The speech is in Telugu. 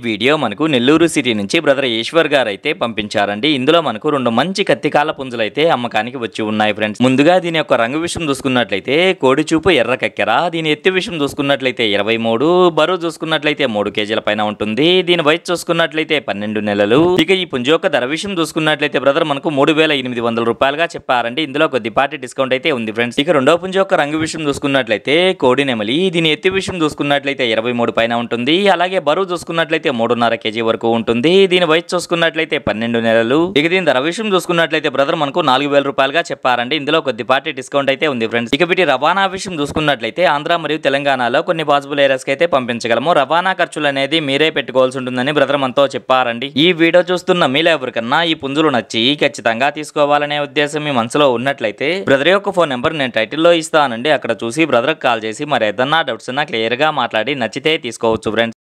వీడియో మనకు నెల్లూరు సిటీ నుంచి బ్రదర్ ఈశ్వర్ గారు అయితే పంపించారండి ఇందులో మనకు రెండు మంచి కత్తికాల పుంజులు అయితే అమ్మకానికి వచ్చి ఉన్నాయి ఫ్రెండ్స్ ముందుగా దీని యొక్క రంగు విషయం చూసుకున్నట్లయితే కోడి చూపు ఎర్ర కక్కెర దీని ఎత్తి విషయం చూసుకున్నట్లయితే ఇరవై మూడు బరువు చూసుకున్నట్లయితే మూడు కేజీల పైన ఉంటుంది దీని వయసు చూసుకున్నట్లయితే పన్నెండు నెలలు ఇక ఈ పుంజు యొక్క ధర విషయం చూసుకున్నట్లయితే బ్రదర్ మనకు మూడు వేల ఎనిమిది వందల రూపాయలుగా చెప్పారండి ఇందులో కొద్దిపాటి డిస్కౌంట్ అయితే ఉంది ఫ్రెండ్స్ ఇక రెండో పుంజు యొక్క రంగు విషయం చూసుకున్నట్లయితే కోడి నెమలి దీని ఎత్తి విషయం చూసుకున్నట్లయితే ఇరవై మూడు పైన ఉంటుంది అలాగే బరువు చూసుకున్నట్లయితే మూడున్నర కేజీ వరకు ఉంటుంది దీని వయసు చూసుకున్నట్లయితే పన్నెండు నెలలు ఇక దీని ధర విషయం చూసుకున్నట్లయితే బ్రదర్ మనకు నాలుగు వేల రూపాయలుగా చెప్పారండి ఇందులో కొద్దిపాటి డిస్కౌంట్ అయితే ఉంది ఫ్రెండ్స్ ఇక వీటి రవాణా విషయం చూసుకున్నట్లయితే ఆంధ్ర మరియు తెలంగాణలో కొన్ని పాసిబుల్ ఏరియాస్ అయితే పంపించగలము రవాణా ఖర్చులు అనేది మీరే పెట్టుకోవాల్సి ఉంటుందని బ్రదర్ మనతో చెప్పారండి ఈ వీడియో చూస్తున్న మీలో ఎవరికన్నా ఈ పుంజులు నచ్చి ఖచ్చితంగా తీసుకోవాలనే ఉద్దేశం మీ మనసులో ఉన్నట్లయితే బ్రదర్ యొక్క ఫోన్ నెంబర్ నేను టైటిల్లో ఇస్తానండి అక్కడ చూసి బ్రదర్ కాల్ చేసి మరి ఏదన్నా డౌట్స్ ఉన్నా క్లియర్ గా మాట్లాడి నచ్చితే తీసుకోవచ్చు ఫ్రెండ్స్